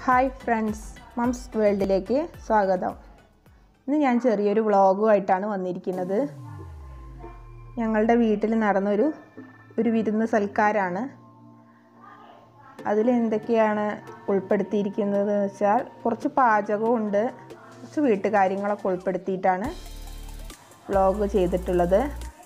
Hi friends moms വേൾഡിലേക്ക് സ്വാഗതം ഇന്ന് ഞാൻ ചെറിയൊരു വ്ളോഗുമായിട്ടാണ് വന്നിരിക്കുന്നത് ഞങ്ങളുടെ വീട്ടിൽ നടന്നൊരു ഒരു വിരുന്ന് സൽക്കാരാണ് അതിൽ എന്തൊക്കെയാണ് ഉൾപ്പെടുത്തിയിരിക്കുന്നത് എന്ന് വെച്ചാൽ കുറച്ച് പാചകമുണ്ട് കുറച്ച് വീട്ടുകാര്യങ്ങളൊക്കെ ഉൾപ്പെടുത്തിയിട്ടാണ് വ്ളോഗ് ചെയ്തിട്ടുള്ളത്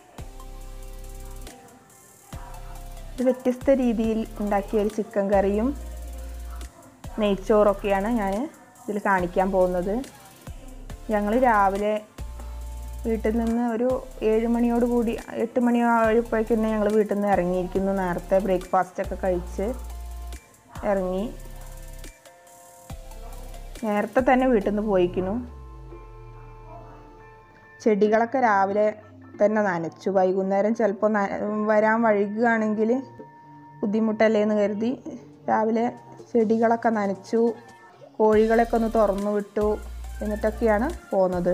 ഇത് വ്യത്യസ്ത രീതിയിൽ ഉണ്ടാക്കിയ ഒരു ചിക്കൻ കറിയും നെയ്ച്ചോറൊക്കെയാണ് ഞാൻ ഇതിൽ കാണിക്കാൻ പോകുന്നത് ഞങ്ങൾ രാവിലെ വീട്ടിൽ നിന്ന് ഒരു ഏഴ് മണിയോട് കൂടി എട്ട് മണി ആയപ്പോഴേക്കും തന്നെ ഞങ്ങൾ വീട്ടിൽ നിന്ന് ഇറങ്ങിയിരിക്കുന്നു നേരത്തെ ബ്രേക്ക്ഫാസ്റ്റ് ഒക്കെ കഴിച്ച് ഇറങ്ങി നേരത്തെ തന്നെ വീട്ടിൽ നിന്ന് പോയിക്കുന്നു ചെടികളൊക്കെ രാവിലെ തന്നെ നനച്ചു വൈകുന്നേരം ചിലപ്പോൾ വരാൻ വൈകുകയാണെങ്കിൽ ബുദ്ധിമുട്ടല്ലേ എന്ന് കരുതി രാവിലെ ചെടികളൊക്കെ നനച്ചു കോഴികളൊക്കെ ഒന്ന് തുറന്നു വിട്ടു എന്നിട്ടൊക്കെയാണ് പോകുന്നത്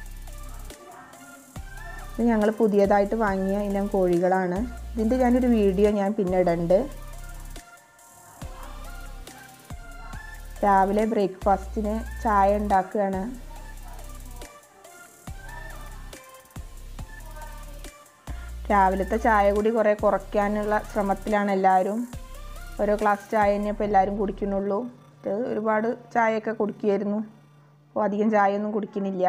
ഇത് ഞങ്ങൾ പുതിയതായിട്ട് വാങ്ങിയ ഇനം കോഴികളാണ് ഇതിൻ്റെ ഞാനൊരു വീഡിയോ ഞാൻ പിന്നെ ഇടണ്ട് രാവിലെ ബ്രേക്ക്ഫാസ്റ്റിന് ചായ ഉണ്ടാക്കുകയാണ് രാവിലത്തെ ചായ കൂടി കുറേ കുറയ്ക്കാനുള്ള ശ്രമത്തിലാണ് എല്ലാവരും ഓരോ ഗ്ലാസ് ചായ തന്നെ ഇപ്പോൾ എല്ലാവരും കുടിക്കുന്നുള്ളൂ ഇത് ഒരുപാട് ചായയൊക്കെ കുടിക്കുമായിരുന്നു അപ്പോൾ അധികം ചായയൊന്നും കുടിക്കുന്നില്ല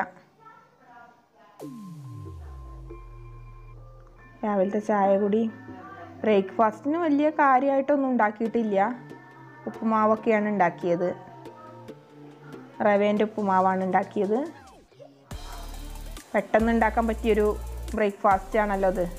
രാവിലത്തെ ചായ കൂടി ബ്രേക്ക്ഫാസ്റ്റിന് വലിയ കാര്യമായിട്ടൊന്നും ഉണ്ടാക്കിയിട്ടില്ല ഉപ്പുമാവൊക്കെയാണ് ഉണ്ടാക്കിയത് റവേൻ്റെ ഉപ്പുമാവാണ് ഉണ്ടാക്കിയത് പെട്ടെന്ന് ഉണ്ടാക്കാൻ പറ്റിയൊരു ബ്രേക്ക്ഫാസ്റ്റ് ആണല്ലോ അത്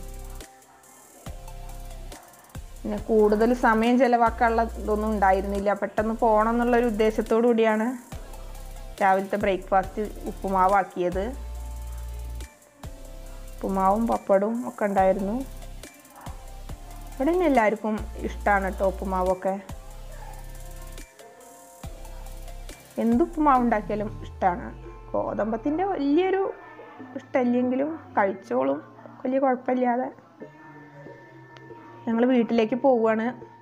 പിന്നെ കൂടുതൽ സമയം ചിലവാക്കാനുള്ള ഇതൊന്നും ഉണ്ടായിരുന്നില്ല പെട്ടെന്ന് പോകണം എന്നുള്ളൊരു ഉദ്ദേശത്തോടു കൂടിയാണ് രാവിലത്തെ ബ്രേക്ക്ഫാസ്റ്റ് ഉപ്പുമാവാക്കിയത് ഉപ്പുമാവും പപ്പടവും ഒക്കെ ഉണ്ടായിരുന്നു ഇവിടെ തന്നെ എല്ലാവർക്കും ഇഷ്ടമാണ് കേട്ടോ ഉപ്പുമാവൊക്കെ എന്ത് ഉപ്പുമാവ് ഉണ്ടാക്കിയാലും ഇഷ്ടമാണ് ഗോതമ്പത്തിൻ്റെ വലിയൊരു ഇഷ്ടമില്ലെങ്കിലും കഴിച്ചോളും വലിയ കുഴപ്പമില്ലാതെ ഞങ്ങൾ വീട്ടിലേക്ക് പോവുകയാണ്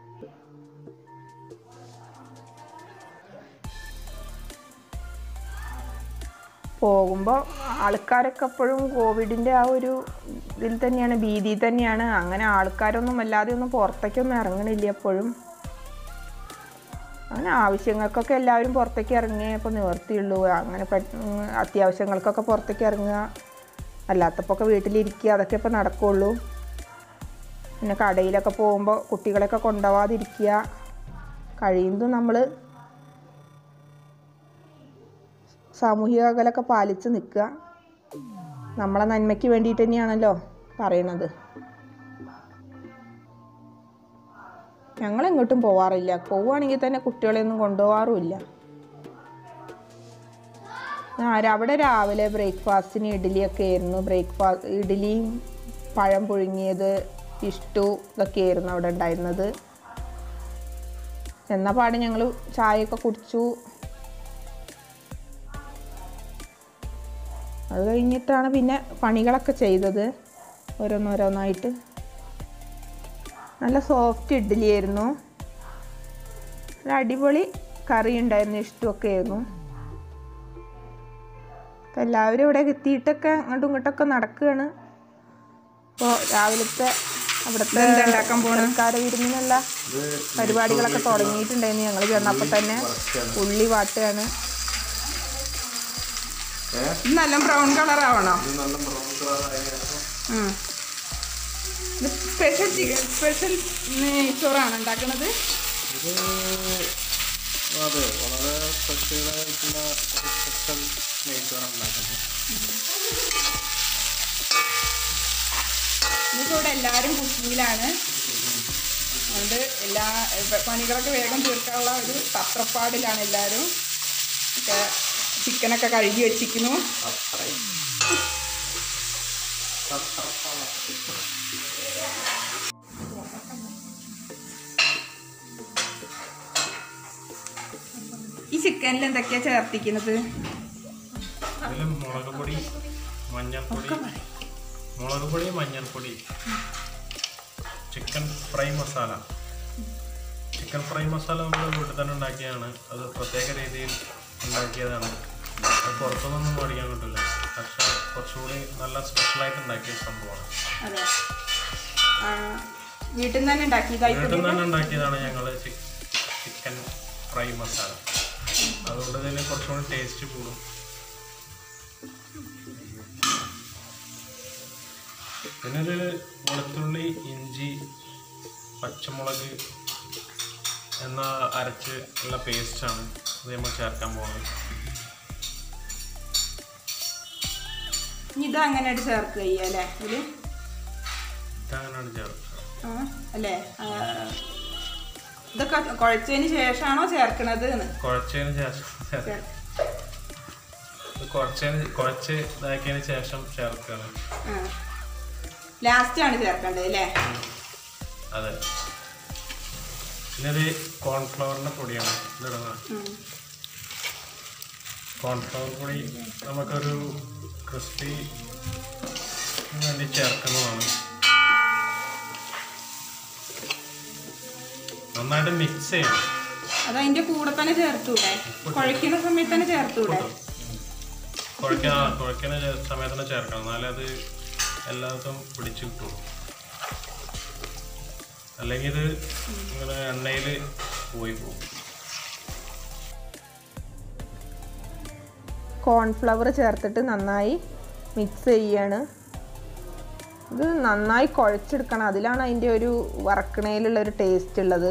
പോകുമ്പോൾ ആൾക്കാരൊക്കെ എപ്പോഴും കോവിഡിൻ്റെ ആ ഒരു ഇതിൽ തന്നെയാണ് ഭീതി തന്നെയാണ് അങ്ങനെ ആൾക്കാരൊന്നും അല്ലാതെ ഒന്നും പുറത്തേക്കൊന്നും ഇറങ്ങണില്ല എപ്പോഴും അങ്ങനെ ആവശ്യങ്ങൾക്കൊക്കെ എല്ലാവരും പുറത്തേക്ക് ഇറങ്ങിയപ്പോൾ നിവർത്തിയുള്ളൂ അങ്ങനെ അത്യാവശ്യങ്ങൾക്കൊക്കെ പുറത്തേക്ക് ഇറങ്ങുക അല്ലാത്തപ്പോൾ ഒക്കെ വീട്ടിലിരിക്കുക അതൊക്കെ ഇപ്പോൾ നടക്കുള്ളൂ പിന്നെ കടയിലൊക്കെ പോകുമ്പോൾ കുട്ടികളെയൊക്കെ കൊണ്ടുപോകാതിരിക്കുക കഴിയുന്നതും നമ്മൾ സാമൂഹിക അകലൊക്കെ പാലിച്ച് നിൽക്കുക നമ്മളെ നന്മയ്ക്ക് വേണ്ടിയിട്ട് തന്നെയാണല്ലോ പറയണത് ഞങ്ങൾ എങ്ങോട്ടും പോവാറില്ല പോവുകയാണെങ്കിൽ തന്നെ കുട്ടികളെയൊന്നും കൊണ്ടുപോകാറുമില്ല അവിടെ രാവിലെ ബ്രേക്ക്ഫാസ്റ്റിന് ഇഡ്ഡലിയൊക്കെ ആയിരുന്നു ബ്രേക്ക്ഫാസ്റ്റ് ഇഡ്ഡലിയും പഴം പുഴുങ്ങിയത് ഇഷ്ടു ഇതൊക്കെ ആയിരുന്നു അവിടെ ഉണ്ടായിരുന്നത് എന്ന പാട് ഞങ്ങൾ ചായയൊക്കെ കുടിച്ചു അത് കഴിഞ്ഞിട്ടാണ് പിന്നെ പണികളൊക്കെ ചെയ്തത് ഓരോന്നോരോന്നായിട്ട് നല്ല സോഫ്റ്റ് ഇഡ്ഡലി ആയിരുന്നു നല്ല അടിപൊളി കറി ഉണ്ടായിരുന്നു ഇഷ്ടമൊക്കെ ആയിരുന്നു അപ്പം എല്ലാവരും ഇവിടെ എത്തിയിട്ടൊക്കെ അങ്ങോട്ടും ഇങ്ങോട്ടൊക്കെ നടക്കുകയാണ് അപ്പോൾ രാവിലത്തെ അവിടുത്തെ ഉണ്ടാക്കാൻ പോകണക്കാര വിരുന്നിനുള്ള പരിപാടികളൊക്കെ തുടങ്ങിയിട്ടുണ്ടായിരുന്നു ഞങ്ങൾ ചെന്നപ്പോൾ തന്നെ ഉള്ളി വാട്ടുകയാണ് നല്ല ബ്രൗൺ കളർ ആവണോ ഇത് സ്പെഷ്യൽ സ്പെഷ്യൽ നെയ്ച്ചോറാണ് ഉണ്ടാക്കുന്നത് അതെ വളരെ സ്പെഷ്യലായിട്ടുള്ള ഒരു സ്പെഷ്യൽ നെയ്ച്ചോറാണ് ഉണ്ടാക്കുന്നത് ഇന്നിപ്പോൾ ഇവിടെ എല്ലാവരും കുക്കിങ്ങിലാണ് അതുകൊണ്ട് എല്ലാ പണികളൊക്കെ വേഗം തീർക്കാനുള്ള ഒരു തത്രപ്പാടിലാണ് എല്ലാവരും ഒക്കെ ചിക്കനൊക്കെ കഴുകി വെച്ചിരിക്കുന്നു ഈ ചിക്കനിൽ എന്തൊക്കെയാ ചേർത്തിക്കുന്നത് അതിൽ മുളക് പൊടി മഞ്ഞൾപ്പൊടി മുളക് പൊടി മഞ്ഞൾപ്പൊടി chicken fry masala chicken fry masala നമ്മൾ വീട്ടിൽ തന്നെ ഉണ്ടാക്കിയതാണ് അത് പ്രത്യേക രീതിയിൽ ഉണ്ടാക്കിയതാണ് അത് പുറത്തുനിന്നൊന്നും മേടിക്കാൻ കിട്ടില്ല പക്ഷേ കുറച്ചുകൂടി നല്ല സ്പെഷ്യലായിട്ട് ഉണ്ടാക്കിയ സംഭവമാണ് അതെ ആ, വീട്ടിൽ നിന്ന് തന്നെ ഉണ്ടാക്കിയതായി വീട്ടിൽ നിന്ന് തന്നെ ഉണ്ടാക്കിയതാണ് ഞങ്ങൾ ചിക്കൻ ഫ്രൈ മസാല അതുകൊണ്ട് ഇതിന് കുറച്ചുകൂടി ടേസ്റ്റ് കൂടും പിന്നെ ഇതിൽ വെളുത്തുള്ളി ഇഞ്ചി പച്ചമുളക് എന്ന അരച്ച് ഉള്ള പേസ്റ്റാണ് ഇത് നമ്മൾ ചേർക്കാൻ പോകുന്നത് ഇനി ഇത് അങ്ങനെയായിട്ട് ചേർക്കുക ചെയ്യുക അല്ലേ ഇതില് ഇതങ്ങനെയാണ് ചേർക്കുക ആ, അല്ലേ ആ, ഇതൊക്കെ കുഴച്ചതിന് ശേഷമാണോ ചേർക്കണത് എന്ന് കുഴച്ചതിന് ശേഷം ചേർക്കുക ഇത് കുഴച്ചതിന് കുഴച്ച് ഇതാക്കിയതിന് ശേഷം ചേർക്കുകയാണ് ലാസ്റ്റ് ആണ് ചേർക്കേണ്ടത് അല്ലേ അതെ പിന്നെ ഇത് കോൺഫ്ലവറിൻ്റെ പൊടിയാണ് ഇതിടുന്നത് ഉം. കോൺഫ്ലവർ പൊടി നമുക്കൊരു ക്രിസ്പി വേണ്ടി ചേർക്കുന്നതാണ് നന്നായിട്ട് മിക്സ് ചെയ്യണം അത് അതിന്റെ കൂടെ തന്നെ ചേർത്തൂടെ കുഴക്കുന്ന സമയത്ത് തന്നെ ചേർത്തൂടെ കുഴക്കാൻ ആ, കുഴക്കുന്ന ചേ- സമയത്ത് തന്നെ ചേർക്കണം എന്നാലേ അത് എല്ലാവർക്കും പിടിച്ച് കിട്ടുള്ളൂ അല്ലെങ്കിൽ ഇത് ഇങ്ങനെ എണ്ണയിൽ പോയി പോകും കോൺഫ്ലവർ ചേർത്തിട്ട് നന്നായി മിക്സ് ചെയ്യാണ് ഇത് നന്നായി കുഴച്ചെടുക്കണം അതിലാണ് അതിൻ്റെ ഒരു വറക്കണയിലുള്ള ഒരു ടേസ്റ്റ് ഉള്ളത്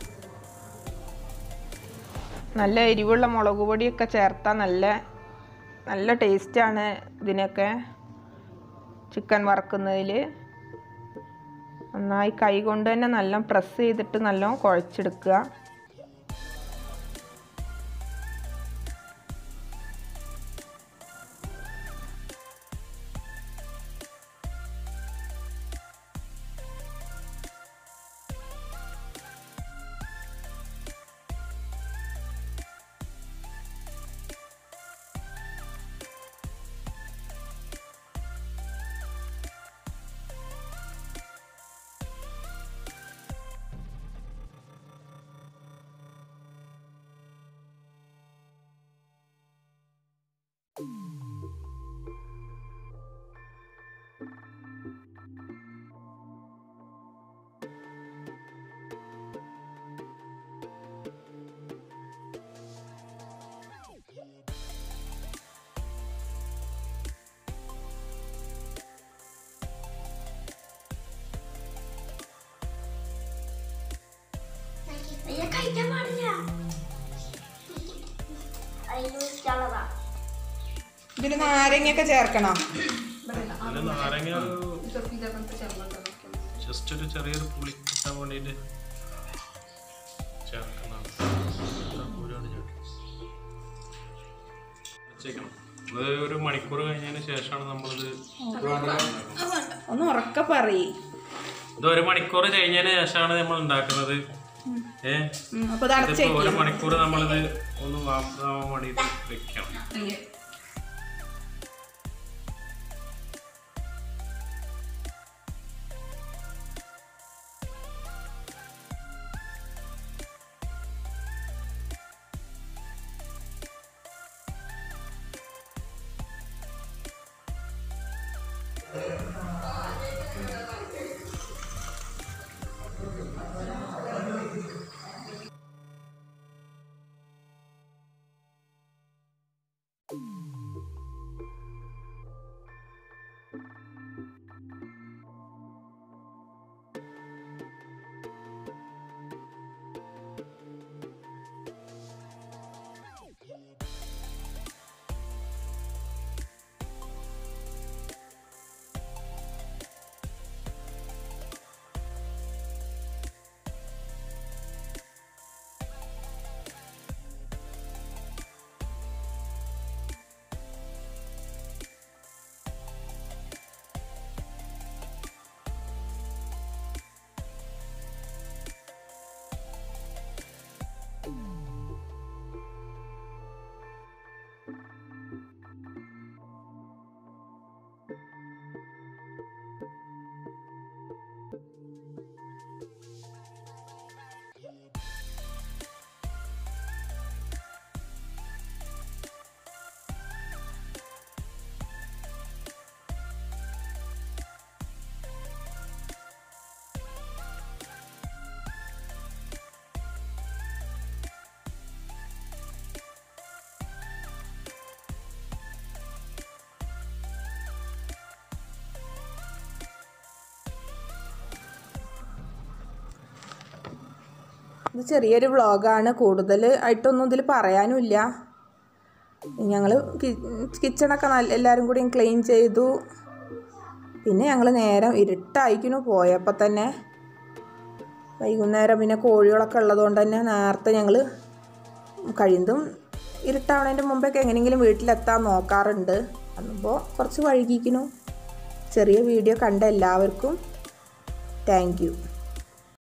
നല്ല എരിവുള്ള മുളക് പൊടിയൊക്കെ ചേർത്താൽ നല്ല നല്ല ടേസ്റ്റാണ് ഇതിനൊക്കെ ചിക്കൻ വറക്കുന്നതിൽ നന്നായി കൈ കൊണ്ട് തന്നെ നല്ല പ്രസ് ചെയ്തിട്ട് നല്ല കുഴച്ചെടുക്കുക അയ്യ കഴിക്കാൻ പാടില്ല അതിന് ഇഷ്ടമുള്ളതാ ഇതിൽ നാരങ്ങയൊക്കെ ചേർക്കണം അതിൽ നാരങ്ങ ഒരു ജസ്റ്റ് ഒരു ചെറിയൊരു പുളി കിട്ടാൻ വേണ്ടിയിട്ട് ചേർക്കുന്നതാണ് ഇതാ പൂരാണ് ചേർക്കുന്നത്. വെച്ചേക്കണം അത് ഒരു മണിക്കൂർ കഴിഞ്ഞതിന് ശേഷമാണ് നമ്മളിത് ഒന്ന് ഉറക്ക പറയേ ഇത് ഒരു മണിക്കൂർ കഴിഞ്ഞതിന് ശേഷമാണ് നമ്മൾ ഉണ്ടാക്കുന്നത് ഏ അപ്പോൾ ഇത് അടച്ച് ഇതിപ്പോ ഒരു മണിക്കൂർ നമ്മളിത് ഒന്ന് വാപ്പാൻ വേണ്ടിയിട്ട് വെക്കണം ഇത് ചെറിയൊരു വ്ളോഗാണ് കൂടുതൽ ആയിട്ടൊന്നും ഇതിൽ പറയാനുമില്ല ഞങ്ങൾ കിച്ചണൊക്കെ നല്ല എല്ലാവരും കൂടി ക്ലീൻ ചെയ്തു പിന്നെ ഞങ്ങൾ നേരം ഇരുട്ടായിക്കുന്നു പോയപ്പോൾ തന്നെ വൈകുന്നേരം പിന്നെ കോഴികളൊക്കെ ഉള്ളതുകൊണ്ട് തന്നെ നേരത്തെ ഞങ്ങൾ കഴിയുന്നതും ഇരുട്ടാവണതിൻ്റെ മുമ്പൊക്കെ എങ്ങനെയെങ്കിലും വീട്ടിലെത്താൻ നോക്കാറുണ്ട് അന്നിപ്പോൾ കുറച്ച് വൈകിക്കുന്നു ചെറിയ വീഡിയോ കണ്ട എല്ലാവർക്കും താങ്ക് യു